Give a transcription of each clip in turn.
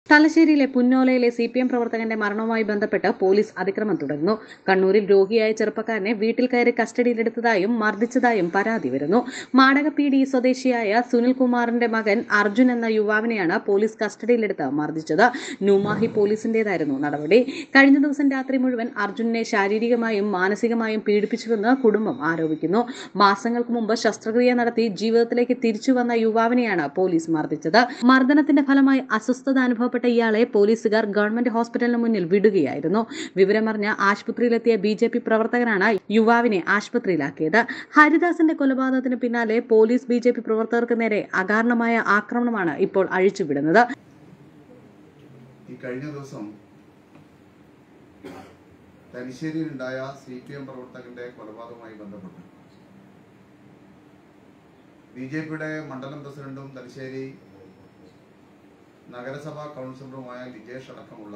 തലശ്ശേരിയിലെ പുന്നോലയിലെ C P M പ്രവർത്തകന്റെ മരണവുമായി ബന്ധപ്പെട്ട് പോലീസ് അതിക്രമം തുടരുന്നു കണ്ണൂരിൽ രോഗിയായ ചെറുപ്പക്കാരനെ വീട്ടിൽ കയറി കസ്റ്റഡിയിലെടുത്തതായും മർദ്ദിച്ചതായും പരാതി വരുന്നു മാടകപ്പീടി സ്വദേശിയായ സുനിൽകുമാറിന്റെ മകൻ അർജുൻ എന്ന യുവാവിനെയാണ് പോലീസ് കസ്റ്റഡിയിലെടുത്ത് മർദ്ദിച്ചത് ന്യൂമാഹി പോലീസിന്റേതായിരുന്നു നടപടി കഴിഞ്ഞ ദിവസം രാത്രി മുഴുവൻ അർജുനെ ശാരീരികമായും മാനസികമായും പീഡിപ്പിച്ചുവെന്ന് കുടുംബം ആരോപിക്കുന്നു മാസങ്ങൾക്ക് മുമ്പ് ശസ്ത്രക്രിയ നടത്തി ജീവിതത്തിലേക്ക് തിരിച്ചു വന്ന യുവാവിനെയാണ് പോലീസ് മർദ്ദിച്ചത് മർദ്ദനത്തിന്റെ ഫലമായി അസ്വസ്ഥത അനുഭവപ്പെട്ട ഇയാളെ പോലീസുകാർ ഗവൺമെന്റ് ഹോസ്പിറ്റലിന് മുന്നിൽ വിടുകയായിരുന്നു വിവരമറിഞ്ഞ ആശുപത്രിയിലെത്തിയ ബി ജെ പി പ്രവർത്തകനാണ് യുവാവിനെ ആശുപത്രിയിലാക്കിയത് ഹരിദാസിന്റെ കൊലപാതകത്തിന് പിന്നാലെ പോലീസ് ബി ജെ പി പ്രവർത്തകർക്ക് നേരെ അകാരണമായ ആക്രമണമാണ് ഇപ്പോൾ അഴിച്ചുവിടുന്നത് ഈ കഴിഞ്ഞ ദിവസം തലശ്ശേരിയിലുണ്ടായ സി പി എം പ്രവർത്തകന്റെ കൊലപാതകവുമായി ബന്ധപ്പെട്ട് ബി ജെ പിയുടെ മണ്ഡലം പ്രസിഡന്റും തലശ്ശേരി നഗരസഭാ കൗൺസിലറുമായ ലിജേഷ് അടക്കമുള്ള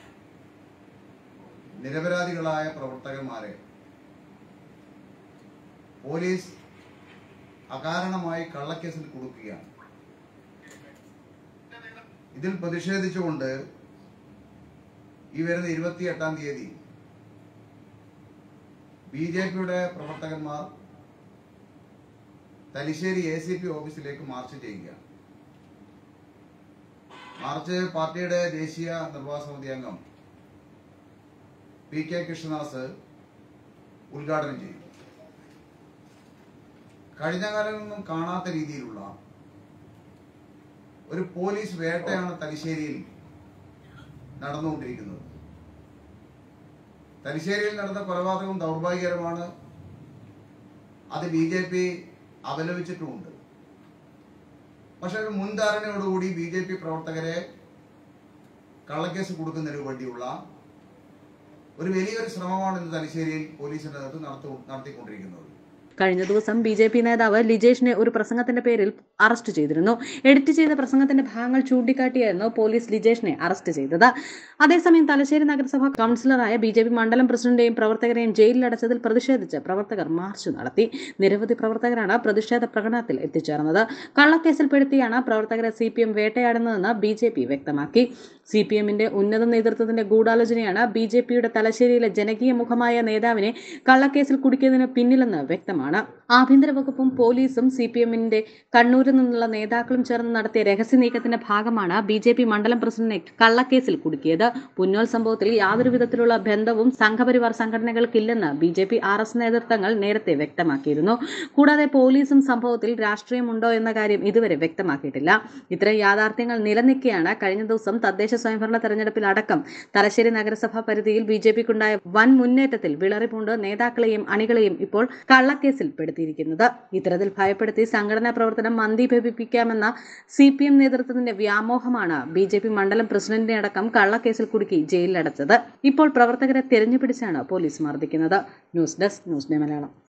നിരപരാധികളായ പ്രവർത്തകന്മാരെ പോലീസ് അകാരണമായി കള്ളക്കേസിൽ കുടുക്കുകയാണ് ഇതിൽ പ്രതിഷേധിച്ചുകൊണ്ട് ഈ വരുന്ന ഇരുപത്തിയെട്ടാം തീയതി ബി ജെ പിയുടെ പ്രവർത്തകന്മാർ തലശ്ശേരി എ സി പി ഓഫീസിലേക്ക് മാർച്ച് ചെയ്യുകയാണ് മാർച്ച് പാർട്ടിയുടെ ദേശീയ നിർവാഹക സമിതി അംഗം പി കെ കൃഷ്ണദാസ് ഉദ്ഘാടനം ചെയ്തു കഴിഞ്ഞ കാലമൊന്നും കാണാത്ത രീതിയിലുള്ള ഒരു പോലീസ് വേട്ടയാണ് തലശ്ശേരിയിൽ നടന്നുകൊണ്ടിരിക്കുന്നത് തലശ്ശേരിയിൽ നടന്ന കൊലപാതകം ദൗർഭാഗ്യകരമാണ് അത് ബി ജെ പി അപലപിച്ചിട്ടുമുണ്ട് പക്ഷെ ഒരു മുൻധാരണയോടുകൂടി ബി ജെ പി പ്രവർത്തകരെ കള്ളക്കേസ് കൊടുക്കുന്നതിന് വേണ്ടിയുള്ള ഒരു വലിയൊരു ശ്രമമാണ് ഇന്ന് തലശ്ശേരിയിൽ പോലീസിന്റെ നേതൃത്വം നടത്തു നടത്തിക്കൊണ്ടിരിക്കുന്നത് കഴിഞ്ഞ ദിവസം ബി ജെ പി നേതാവ് ലിജേഷിനെ ഒരു പ്രസംഗത്തിന്റെ പേരിൽ അറസ്റ്റ് ചെയ്തിരുന്നു എഡിറ്റ് ചെയ്ത പ്രസംഗത്തിന്റെ ഭാഗങ്ങൾ ചൂണ്ടിക്കാട്ടിയായിരുന്നു പോലീസ് ലിജേഷിനെ അറസ്റ്റ് ചെയ്തത് അതേസമയം തലശ്ശേരി നഗരസഭ കൗൺസിലറായ ബി ജെ പി മണ്ഡലം പ്രസിഡന്റെയും പ്രവർത്തകരെയും ജയിലിലടച്ചതിൽ പ്രതിഷേധിച്ച് പ്രവർത്തകർ മാർച്ച് നടത്തി നിരവധി പ്രവർത്തകരാണ് പ്രതിഷേധ പ്രകടനത്തിൽ എത്തിച്ചേർന്നത് കള്ളക്കേസിൽപ്പെടുത്തിയാണ് പ്രവർത്തകരെ സി പി എം വേട്ടയാടുന്നതെന്ന് ബി ജെ പി വ്യക്തമാക്കി സി പി എമ്മിന്റെ ഉന്നത നേതൃത്വത്തിന്റെ ഗൂഢാലോചനയാണ് ബി ജെ പിയുടെ തലശ്ശേരിയിലെ ജനകീയ മുഖമായ നേതാവിനെ കള്ളക്കേസിൽ കുടുക്കിയതിന് പിന്നിലെന്ന് വ്യക്തമാണ് ആഭ്യന്തര വകുപ്പും പോലീസും സി പി എമ്മിന്റെ കണ്ണൂരിൽ നിന്നുള്ള നേതാക്കളും ചേർന്ന് നടത്തിയ രഹസ്യ നീക്കത്തിന്റെ ഭാഗമാണ് ബി ജെ പി മണ്ഡലം പ്രസിഡന്റിനെ കള്ളക്കേസിൽ കുടുക്കിയത് പുന്നോൽ സംഭവത്തിൽ യാതൊരു വിധത്തിലുള്ള ബന്ധവും സംഘപരിവാർ സംഘടനകൾക്കില്ലെന്ന് B J P R S നേതൃത്വങ്ങൾ നേരത്തെ വ്യക്തമാക്കിയിരുന്നു കൂടാതെ പോലീസും സംഭവത്തിൽ രാഷ്ട്രീയമുണ്ടോ എന്ന കാര്യം ഇതുവരെ വ്യക്തമാക്കിയിട്ടില്ല ഇത്തരം യാഥാർത്ഥ്യങ്ങൾ നിലനിൽക്കെയാണ് കഴിഞ്ഞ ദിവസം തദ്ദേശ സ്വയംഭരണ തെരഞ്ഞെടുപ്പിൽ അടക്കം തലശ്ശേരി നഗരസഭാ പരിധിയിൽ ബി ജെ പിക്കുണ്ടായ വൻ മുന്നേറ്റത്തിൽ വിളറിപൂണ്ട് നേതാക്കളെയും അണികളെയും ഇപ്പോൾ കള്ളക്കേസിൽ പെടുത്തിയിരിക്കുന്നത് ഇത്തരത്തിൽ ഭയപ്പെടുത്തി സംഘടനാ പ്രവർത്തനം മന്ദീഭവിപ്പിക്കാമെന്ന സി പി എം നേതൃത്വത്തിന്റെ വ്യാമോഹമാണ് ബി ജെ പി മണ്ഡലം പ്രസിഡന്റിനെ അടക്കം കള്ളക്കേസിൽ കുടുക്കി ജയിലിലടച്ചത് ഇപ്പോൾ പ്രവർത്തകരെ തെരഞ്ഞുപിടിച്ചാണ് പോലീസ് മർദ്ദിക്കുന്നത് news desk news day Malayalam